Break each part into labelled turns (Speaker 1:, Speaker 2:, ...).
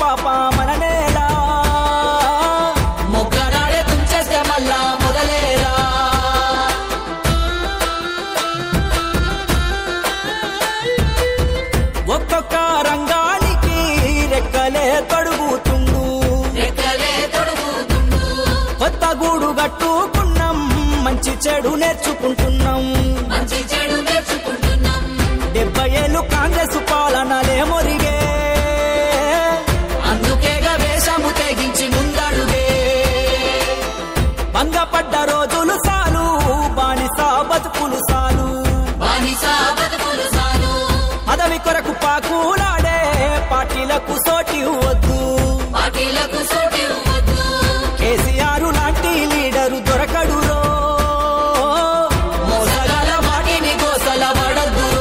Speaker 1: పాప మన నేల
Speaker 2: మొక్కనాడే తుంచేస్తే మళ్ళా మొదలేరా
Speaker 1: ఒక్కొక్క రంగానికి రెక్కలే తొడుగుతుండు
Speaker 2: రెక్కలే తొడుగుతుండు
Speaker 1: కొత్త గూడు కట్టుకున్నాం మంచి చెడు నేర్చుకుంటున్నాం
Speaker 2: మంచి చెడు నేర్చుకుంటున్నాం
Speaker 1: డెబ్బై ఏళ్ళు కాంగ్రెస్ పాలనలే మొరిగే
Speaker 2: అందుకేగా వేషము తెగించి ముందడుగే
Speaker 1: భంగపడ్డ రోజులు సాలు బానిస బతుకులు సాలు
Speaker 2: బానిస బతుకులు సాలు
Speaker 1: పదవి కొరకు పాకులాడే పార్టీలకు సోటి వద్దు
Speaker 2: పార్టీలకు సోటి వద్దు
Speaker 1: కేసీఆర్ లాంటి లీడరు దొరకడురో
Speaker 2: మోసగాల మాటిని గోసల పడద్దురో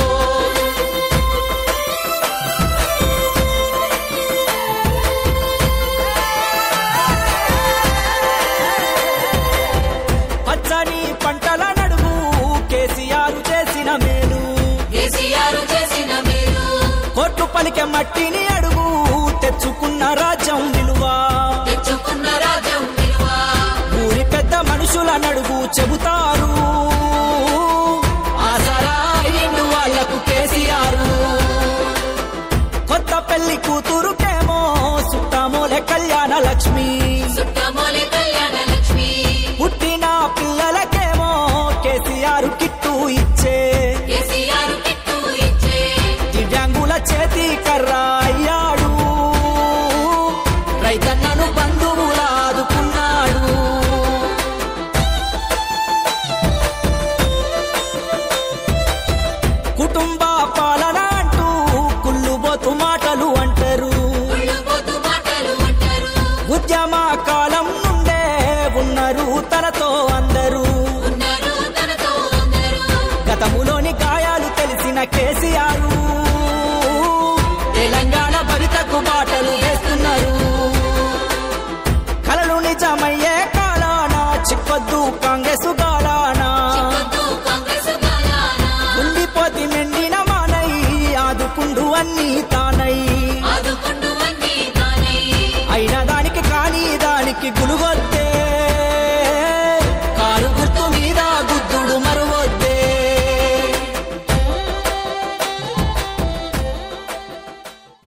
Speaker 1: పచ్చని పంటల నడుము కేసీఆర్ చేసిన మేలు
Speaker 2: కేసీఆర్ చేసిన మేలు
Speaker 1: కోట్లు పలికే మట్టిని అడుగు తెచ్చుకున్న రాజ్యం విలువ
Speaker 2: తెచ్చుకున్న రాజ్యం విలువ
Speaker 1: ఊరి పెద్ద మనుషుల నడుగు చెబుతారు
Speaker 2: ఆసరా నిండు వాళ్లకు కేసీఆర్
Speaker 1: కొత్త పెళ్లి కూతురుకేమో సుట్టామోలే కళ్యాణ లక్ష్మి
Speaker 2: సుట్టమోలే కళ్యాణ లక్ష్మి
Speaker 1: పుట్టిన పిల్లలకేమో కేసీఆర్ కిట్టు ఇచ్చే
Speaker 2: కేసీఆర్ కిట్టు ఇచ్చే
Speaker 1: దివ్యాంగుల చేతి కర్ర అయ్యాడు
Speaker 2: రైతన్నను బంధువులా
Speaker 1: ఆదుకున్నాడు కుటుంబ పాలన అంటూ కుళ్ళుబోతు మాటలు అంటారు
Speaker 2: ఉళ్ళుపోతు మాటలు అంటారు
Speaker 1: ఉద్యమ కాలం నుండే ఉన్నారు తనతో అందరూ
Speaker 2: ఉన్నారు తనతో అందరూ
Speaker 1: గతములోని గాయాలు తెలిసిన కేసీఆర్